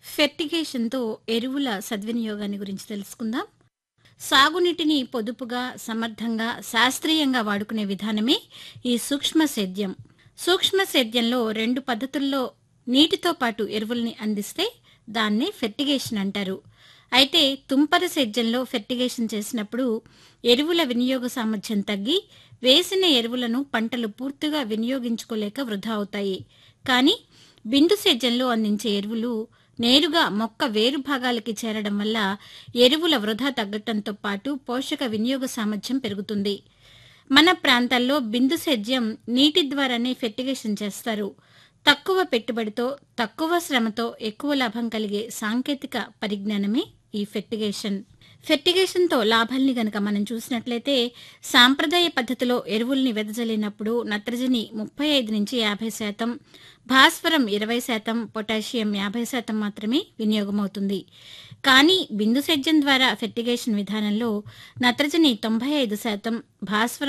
ఫెర్టిగేషన్తో ఎరువుల సద్వినియోగాన్ని గురించి తెలుసుకుందాం సాగునీటిని పొదుపుగా సమర్థంగా శాస్త్రీయంగా వాడుకునే విధానమే ఈ సూక్ష్మ సేద్యం సూక్ష్మ సేద్యంలో రెండు పద్ధతుల్లో నీటితో పాటు ఎరువుల్ని అందిస్తే దాన్నే ఫెర్టిగేషన్ అంటారు అయితే తుంపర సేద్యంలో ఫెర్టిగేషన్ చేసినప్పుడు ఎరువుల వినియోగ సామర్థ్యం తగ్గి వేసిన ఎరువులను పంటలు పూర్తిగా వినియోగించుకోలేక వృధా అవుతాయి కానీ బిందు సేద్యంలో అందించే ఎరువులు నేరుగా మొక్క వేరు భాగాలకి చేరడం వల్ల ఎరువుల వృధా తగ్గటంతో పాటు పోషక వినియోగ సామర్థ్యం పెరుగుతుంది మన ప్రాంతాల్లో బిందు సేద్యం నీటి ద్వారానే ఫెర్టిగేషన్ చేస్తారు తక్కువ పెట్టుబడితో తక్కువ శ్రమతో ఎక్కువ లాభం కలిగే సాంకేతిక పరిజ్ఞానమే ఈ ఫెర్టిగేషన్ ఫెర్టిగేషన్తో లాభాల్ని గనక మనం చూసినట్లయితే సాంప్రదాయ పద్ధతిలో ఎరువుల్ని వెదజల్లినప్పుడు నత్రజని ముప్పై ఐదు నుంచి యాభై శాతం భాస్వరం ఇరవై శాతం పొటాషియం యాభై శాతం మాత్రమే వినియోగమవుతుంది కానీ బిందు సేద్యం ద్వారా ఫెర్టిగేషన్ విధానంలో నత్రజని తొంభై ఐదు శాతం భాస్వరం